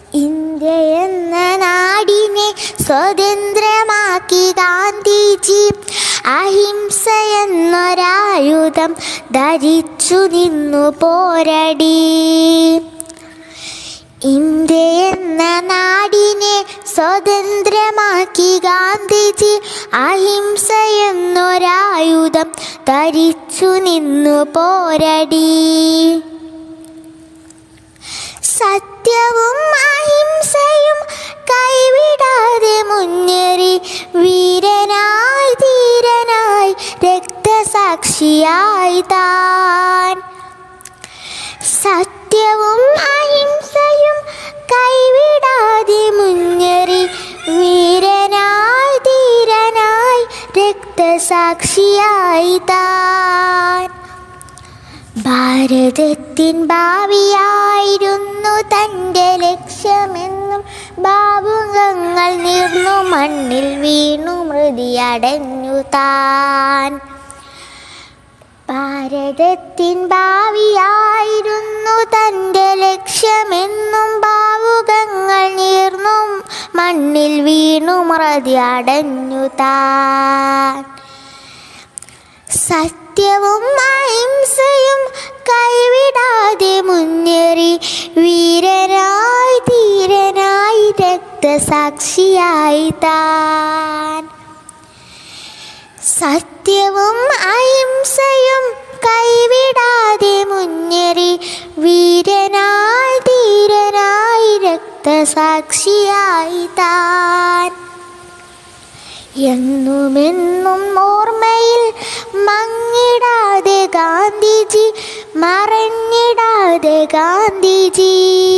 India എന്ന നാടിനെ സ്വതന്ത്രമാക്കി ഗാന്ധിജി അഹിംസ എന്നൊരായുധം ധരിച്ചു നിന്നു പോരടി ഇന്ത്യ എന്ന നാടിനെ സ്വതന്ത്രമാക്കി ഗാന്ധിജി അഹിംസ എന്നൊരായുധം ധരിച്ചു നിന്നു പോരടി സത്യവും അഹിംസയും കൈവിടാതെ മുന്നേറി വീരനായി ധീരനായി രക്തസാക്ഷിയായി താൻ സത്യവും അഹിംസയും കൈവിടാതെ മുന്നേറി വീരനായി ധീരനായി രക്തസാക്ഷിയായി താൻ ഭാരതത്തിൻ ഭാവിയായിരുന്നു തൻ്റെ ലക്ഷ്യമെന്നും ഭാവുകങ്ങൾ നീർന്നു മണ്ണിൽ വീണു മൃതിയടഞ്ഞു താൻ ഭാരതത്തിൻ ഭാവിയായിരുന്നു തൻ്റെ ലക്ഷ്യമെന്നും ഭാവുകങ്ങൾ നീർന്നു മണ്ണിൽ വീണു മറതിയടഞ്ഞു താൻ സത്യവും അഹിംസയും കൈവിടാതെ മുന്നേറി വീരനായി ധീരനായി രക്തസാക്ഷിയായി താൻ സത്യവും അഹിംസയും കൈവിടാതെ മുന്നേറി വീരനായി ധീരനായി രക്തസാക്ഷിയായി താൻ എന്നുമെന്നും ഓർമ്മയിൽ മങ്ങിടാതെ ഗാന്ധിജി മറഞ്ഞിടാതെ ഗാന്ധിജി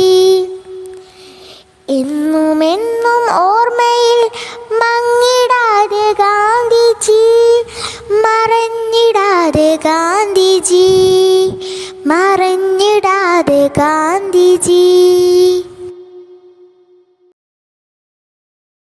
എന്നുമെന്നും ഓർമ്മയിൽ മങ്ങിടാതെ ഗാന്ധിജി മറഞ്ഞിടാതെ ഗാന്ധിജി മറഞ്ഞിടാതെ ഗാന്ധിജി